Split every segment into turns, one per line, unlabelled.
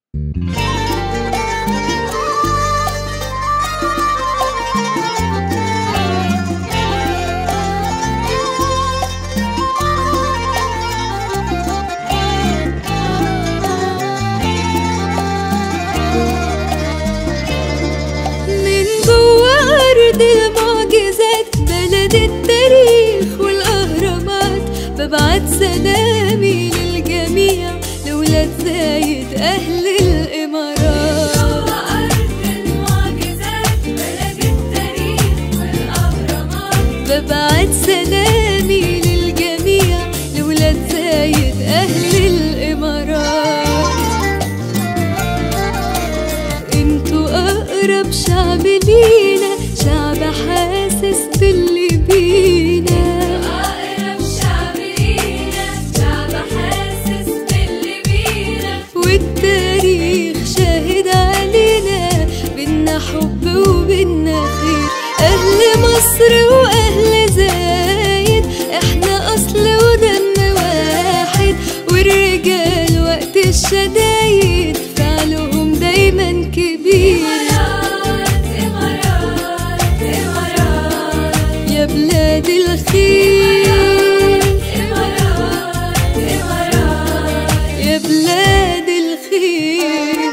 من جوا أرض المعجزات بلد التاريخ والأهرامات ببعت سلامي للجميع لولاد زايد أهل الإمارات ببعت سلامي للجميع لولاد زايد أهل الإمارات انتوا أقرب شعب لينا شعب حاسس باللي بينا والتاريخ شاهد علينا بينا حب وبينا خير أهل مصر وأهل زايد احنا أصل ودم واحد والرجال وقت الشدايد فعلهم دايما كبير يا بلاد الخير يا بلاد الخير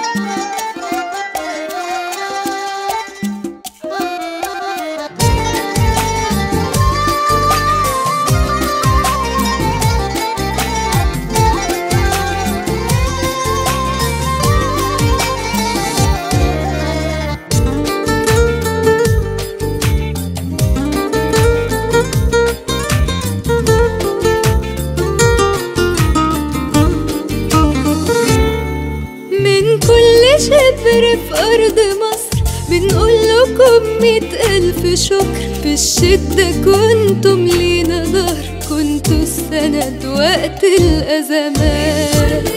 من كل شبر في أرض مصر بنقول لكم مئة ألف شكر في الشدة كنتم لينا ظهر كنتوا السند وقت الأزمات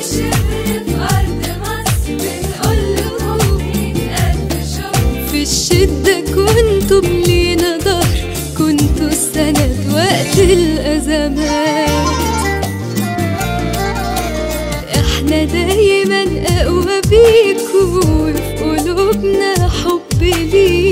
في الشدة كنتم لينا ظهر كنتوا السند وقت الأزمات احنا دايما اقوى بيكوا وفي قلوبنا حب ليكوا